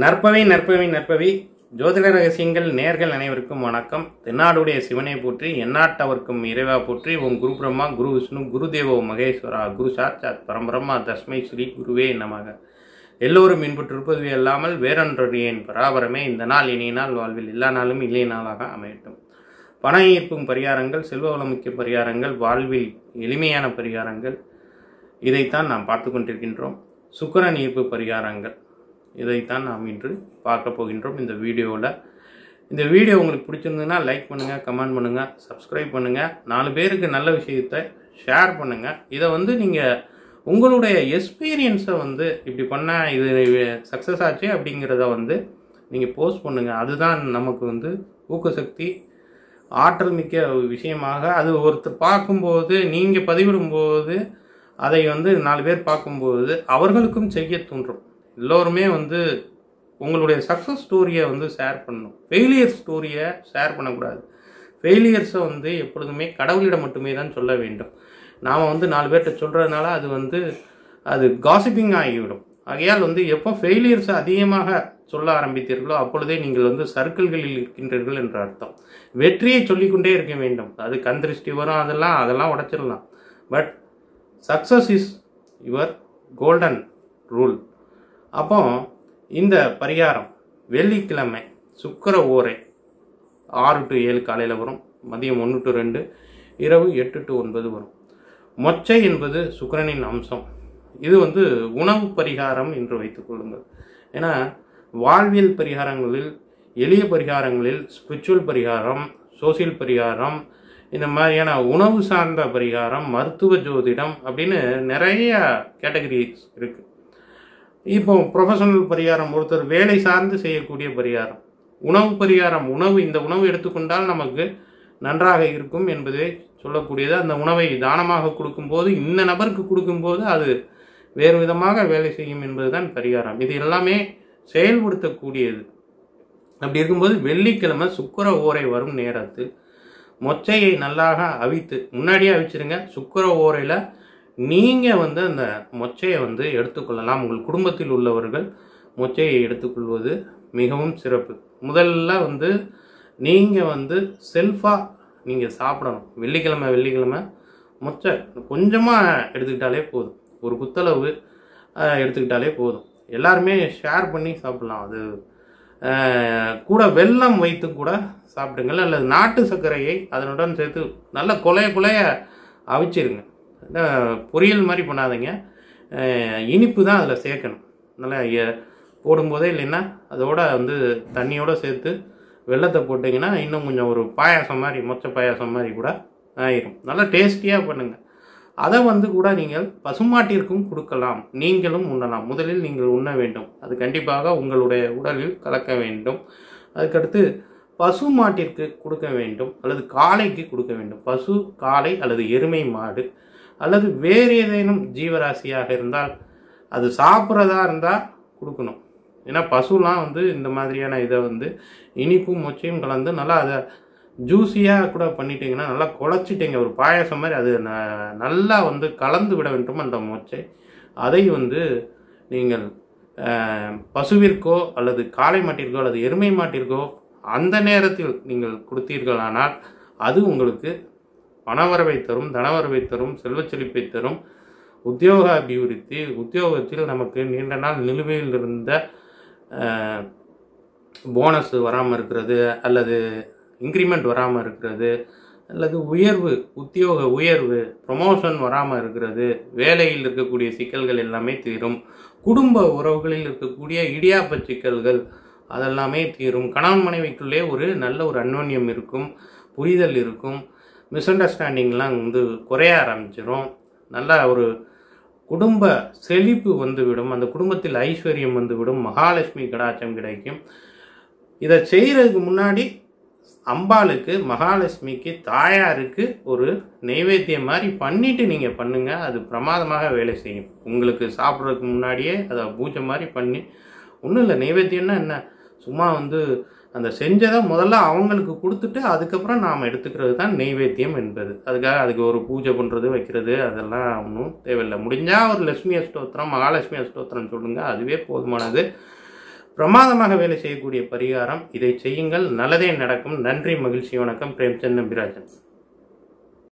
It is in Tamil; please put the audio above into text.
நற்பவை நற்பவை நற்பவி ஜோதிட ரகசியங்கள் நேர்கள் அனைவருக்கும் வணக்கம் தென்னாடுடைய சிவனை போற்றி எந்நாட்டவர்க்கும் இறைவா போற்றி ஓம் குரு பிரம்மா குரு விஷ்ணு குரு தேவோ மகேஸ்வரா குரு சாட்சாத் பரம்பிரம்மா தஸ்மை ஸ்ரீ குருவே நமக எல்லோரும் இன்புற்றிருப்பது அல்லாமல் வேறொன்றறியேன் பராபரமே இந்த நாள் இனிய நாள் வாழ்வில் எல்லா நாளும் இளைய நாளாக அமையட்டும் பண ஈர்ப்பும் பரிகாரங்கள் செல்வ வளமிக்க பரிகாரங்கள் வாழ்வில் எளிமையான பரிகாரங்கள் இதைத்தான் நாம் பார்த்து கொண்டிருக்கின்றோம் சுக்கிரன் ஈர்ப்பு பரிகாரங்கள் இதைத்தான் நாம் இன்று பார்க்க போகின்றோம் இந்த வீடியோவில் இந்த வீடியோ உங்களுக்கு பிடிச்சிருந்ததுன்னா லைக் பண்ணுங்கள் கமெண்ட் பண்ணுங்கள் சப்ஸ்கிரைப் பண்ணுங்கள் நாலு பேருக்கு நல்ல விஷயத்தை ஷேர் பண்ணுங்கள் இதை வந்து நீங்கள் உங்களுடைய எக்ஸ்பீரியன்ஸை வந்து இப்படி பண்ணால் இது சக்ஸஸ் ஆச்சு அப்படிங்கிறத வந்து நீங்கள் போஸ்ட் பண்ணுங்கள் அதுதான் நமக்கு வந்து ஊக்கசக்தி ஆற்றல் மிக்க ஒரு விஷயமாக அது ஒருத்தர் பார்க்கும்போது நீங்கள் பதிவிடும்போது அதை வந்து நாலு பேர் பார்க்கும்போது அவர்களுக்கும் செய்ய தோன்றும் எல்லோருமே வந்து உங்களுடைய சக்ஸஸ் ஸ்டோரியை வந்து ஷேர் பண்ணணும் ஃபெயிலியர் ஸ்டோரியை ஷேர் பண்ணக்கூடாது ஃபெயிலியர்ஸை வந்து எப்பொழுதுமே கடவுளிடம் மட்டுமே தான் சொல்ல வேண்டும் நாம் வந்து நாலு பேர்கிட்ட சொல்கிறதுனால அது வந்து அது காசிப்பிங் ஆகிவிடும் ஆகையால் வந்து எப்போ ஃபெயிலியர்ஸ் அதிகமாக சொல்ல ஆரம்பித்தீர்களோ அப்பொழுதே நீங்கள் வந்து சர்க்கிள்களில் இருக்கின்றீர்கள் என்ற அர்த்தம் வெற்றியை சொல்லிக்கொண்டே இருக்க வேண்டும் அது கண் திருஷ்டி வரும் அதெல்லாம் அதெல்லாம் உடச்சிடலாம் but success is your golden rule அப்போ இந்த பரிகாரம் வெள்ளிக்கிழமை சுக்கர ஓரை ஆறு டு ஏழு காலையில் வரும் மதியம் ஒன்று டு ரெண்டு இரவு எட்டு டு ஒன்பது வரும் மொச்சை என்பது சுக்கிரனின் அம்சம் இது வந்து உணவு பரிகாரம் என்று வைத்துக் கொள்ளுங்கள் ஏன்னா வாழ்வியல் பரிகாரங்களில் எளிய பரிகாரங்களில் ஸ்பிரிச்சுவல் பரிகாரம் சோசியல் பரிகாரம் இந்த மாதிரியான உணவு சார்ந்த பரிகாரம் மருத்துவ ஜோதிடம் அப்படின்னு நிறைய கேட்டகரிஸ் இருக்குது இப்போ ப்ரொஃபஷனல் பரிகாரம் ஒருத்தர் வேலை சார்ந்து செய்யக்கூடிய பரிகாரம் உணவு பரிகாரம் உணவு இந்த உணவு எடுத்துக்கொண்டால் நமக்கு நன்றாக இருக்கும் என்பதை சொல்லக்கூடியது அந்த உணவை தானமாக கொடுக்கும்போது இந்த நபருக்கு கொடுக்கும்போது அது வேறு விதமாக வேலை செய்யும் என்பதுதான் பரிகாரம் இது எல்லாமே செயல்படுத்தக்கூடியது அப்படி இருக்கும்போது வெள்ளிக்கிழமை சுக்கர ஓரை வரும் நேரத்தில் மொச்சையை நல்லாக அவித்து முன்னாடியே அவிச்சிருங்க சுக்கர ஓரையில் நீங்கள் வந்து அந்த மொச்சையை வந்து எடுத்துக்கொள்ளலாம் உங்கள் குடும்பத்தில் உள்ளவர்கள் மொச்சையை எடுத்துக்கொள்வது மிகவும் சிறப்பு முதல்ல வந்து நீங்கள் வந்து செல்ஃபாக நீங்கள் சாப்பிடணும் வெள்ளிக்கிழமை வெள்ளிக்கிழமை மொச்சை கொஞ்சமாக எடுத்துக்கிட்டாலே போதும் ஒரு குத்தளவு அஹ், எடுத்துக்கிட்டாலே போதும் எல்லாருமே ஷேர் பண்ணி சாப்பிடலாம் அது அஹ், கூட வெல்லம் வைத்து கூட சாப்பிடுங்கள் அல்லது நாட்டு சர்க்கரையை அதனுடன் சேர்த்து நல்ல கொலைய கொலைய அவிச்சிருங்க அஹ், பொரியல் மாதிரி பண்ணாதீங்க அஹ், இனிப்பு தான் அதில் சேர்க்கணும் நல்லா எ- போடும்போதே இல்லைன்னா அதோட வந்து தண்ணியோட சேர்த்து வெள்ளத்தை போட்டிங்கன்னா இன்னும் கொஞ்சம் ஒரு பாயாசம் மாதிரி மொச்சை பாயாசம் மாதிரி கூட ஆயிரும் நல்லா டேஸ்டியாக பண்ணுங்கள் அதை வந்து கூட நீங்கள் பசுமாட்டிற்கும் கொடுக்கலாம் நீங்களும் உண்ணலாம் முதலில் நீங்கள் உண்ண வேண்டும் அது கண்டிப்பாக உங்களுடைய உடலில் கலக்க வேண்டும் அதுக்கடுத்து பசு மாட்டிற்கு கொடுக்க வேண்டும் அல்லது காளைக்கு கொடுக்க வேண்டும் பசு காளை அல்லது எருமை மாடு அல்லது வேறு ஏதேனும் ஜீவராசியாக இருந்தால் அது சாப்பிட்றதா இருந்தால் கொடுக்கணும் ஏன்னா பசுலாம் வந்து இந்த மாதிரியான இதை வந்து இனிப்பும் மொச்சையும் கலந்து நல்லா அதை ஜூஸியாக கூட பண்ணிட்டீங்கன்னா நல்லா குழச்சிட்டீங்க ஒரு பாயாசம் மாதிரி அது ந- நல்லா வந்து கலந்து விட வேண்டும் அந்த மொச்சை அதை வந்து நீங்கள் அஹ், பசுவிற்கோ அல்லது காளை மாட்டிற்கோ அல்லது எருமை மாட்டிற்கோ அந்த நேரத்தில் நீங்கள் கொடுத்தீர்களானால் அது உங்களுக்கு பணவரவை தரும் தனவரவை தரும் செல்வச் செழிப்பை தரும் உத்தியோக அபிவிருத்தி உத்தியோகத்தில் நமக்கு நீண்ட நாள் நிலுவையில் இருந்த போனஸ் வராமல் இருக்கிறது அல்லது இன்க்ரிமெண்ட் வராமல் இருக்கிறது அல்லது உயர்வு உத்தியோக உயர்வு ப்ரொமோஷன் வராமல் இருக்கிறது வேலையில் இருக்கக்கூடிய சிக்கல்கள் எல்லாமே தீரும் குடும்ப உறவுகளில் இருக்கக்கூடிய இடியாப்ப சிக்கல்கள் அதெல்லாமே தீரும் கணவன் மனைவிக்குள்ளே ஒரு நல்ல ஒரு அந்யோன்யம் இருக்கும் புரிதல் இருக்கும் மிஸ் அண்டர்ஸ்டாண்டிங்லாம் வந்து குறைய ஆரம்பிச்சிடும் நல்ல ஒரு குடும்ப செழிப்பு வந்துவிடும் அந்த குடும்பத்தில் ஐஸ்வர்யம் வந்துவிடும் மகாலட்சுமி கடாட்சம் கிடைக்கும் இதை செய்கிறதுக்கு முன்னாடி அம்பாளுக்கு மகாலட்சுமிக்கு தாயாருக்கு ஒரு நெய்வேத்தியம் மாதிரி பண்ணிட்டு நீங்கள் பண்ணுங்க அது பிரமாதமாக வேலை செய்யும் உங்களுக்கு சாப்பிட்றதுக்கு முன்னாடியே அதை பூஜை மாதிரி பண்ணி ஒன்றும் இல்லை நெய்வேத்தியம்னா என்ன சும்மா வந்து அந்த செஞ்சதை முதல்ல அவங்களுக்கு கொடுத்துட்டு அதுக்கப்புறம் நாம் எடுத்துக்கிறது தான் நெய்வேத்தியம் என்பது அதுக்காக அதுக்கு ஒரு பூஜை பண்ணுறது வைக்கிறது அதெல்லாம் ஒன்றும் தேவையில்லை முடிஞ்சால் ஒரு லட்சுமி அஷ்டோத்திரம் மகாலட்சுமி அஷ்டோத்திரம் சொல்லுங்கள் அதுவே போதுமானது பிரமாதமாக வேலை செய்யக்கூடிய பரிகாரம் இதை செய்யுங்கள் நல்லதே நடக்கும் நன்றி மகிழ்ச்சி வணக்கம் பிரேம்சந்த் நம்பிராஜன்